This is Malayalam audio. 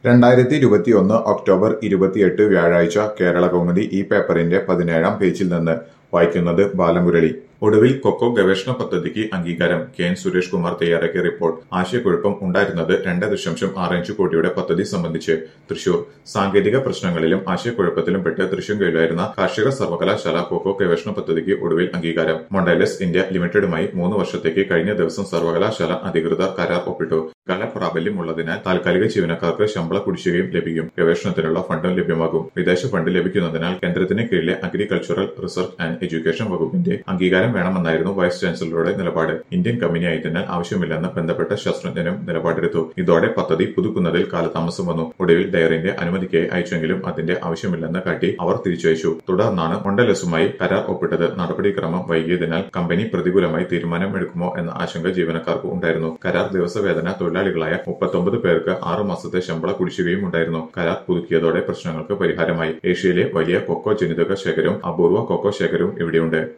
രണ്ടായിരത്തി ഇരുപത്തിയൊന്ന് ഒക്ടോബർ ഇരുപത്തിയെട്ട് വ്യാഴാഴ്ച കേരള കൗമുദി ഈ പേപ്പറിന്റെ പതിനേഴാം പേജിൽ നിന്ന് വായിക്കുന്നത് ബാലമുരളി ഒടുവിൽ കൊക്കോ ഗവേഷണ പദ്ധതിക്ക് അംഗീകാരം കെ എൻ സുരേഷ് കുമാർ തയ്യാറാക്കിയ റിപ്പോർട്ട് ആശയക്കുഴപ്പം ഉണ്ടായിരുന്നത് രണ്ട് ദശാംശം ആറ് അഞ്ച് കോടിയുടെ പദ്ധതി സംബന്ധിച്ച് തൃശൂർ സാങ്കേതിക പ്രശ്നങ്ങളിലും ആശയക്കുഴപ്പത്തിലും പെട്ട് തൃശൂരിലായിരുന്ന കാർഷിക സർവകലാശാല കൊക്കോ ഗവേഷണ പദ്ധതിക്ക് ഒടുവിൽ അംഗീകാരം മൊണ്ടൈലസ് ഇന്ത്യ ലിമിറ്റഡുമായി മൂന്ന് വർഷത്തേക്ക് കഴിഞ്ഞ ദിവസം സർവകലാശാല അധികൃതർ കരാർ ഒപ്പിട്ടു കലാപ്രാബല്യമുള്ളതിനാൽ താൽക്കാലിക ജീവനക്കാർക്ക് ശമ്പള കുടിശ്ശികയും ലഭിക്കും ഗവേഷണത്തിനുള്ള ഫണ്ടും ലഭ്യമാകും വിദേശ ഫണ്ട് ലഭിക്കുന്നതിനാൽ കേന്ദ്രത്തിന് കീഴിലെ അഗ്രികൾച്ചറൽ റിസർച്ച് ആൻഡ് എഡ്യൂക്കേഷൻ വകുപ്പിന്റെ അംഗീകാരം വേണമെന്നായിരുന്നു വൈസ് ചാൻസലറുടെ നിലപാട് ഇന്ത്യൻ കമ്പനിയായതിനാൽ ആവശ്യമില്ലെന്ന് ബന്ധപ്പെട്ട ശാസ്ത്രജ്ഞനും നിലപാടെടുത്തു ഇതോടെ പദ്ധതി പുതുക്കുന്നതിൽ കാലതാമസം വന്നു ഒടുവിൽ ഡയറിന്റെ അനുമതിക്കായി അയച്ചെങ്കിലും അതിന്റെ ആവശ്യമില്ലെന്ന് കാട്ടി അവർ തിരിച്ചയച്ചു തുടർന്നാണ് മൊണ്ടലസുമായി കരാർ ഒപ്പിട്ടത് നടപടിക്രമം വൈകിയതിനാൽ കമ്പനി പ്രതികൂലമായി തീരുമാനമെടുക്കുമോ എന്ന ആശങ്ക ജീവനക്കാർക്ക് ഉണ്ടായിരുന്നു കരാർ ദിവസവേതന തൊഴിലാളികളായ മുപ്പത്തൊമ്പത് പേർക്ക് ആറു മാസത്തെ ശമ്പള കുടിശ്ശികയും ഉണ്ടായിരുന്നു കരാർ പുതുക്കിയതോടെ പ്രശ്നങ്ങൾക്ക് പരിഹാരമായി ഏഷ്യയിലെ വലിയ കൊക്കോ ജനിതക ശേഖരവും അപൂർവ കൊക്കോ ശേഖരവും ഇവിടെയുണ്ട്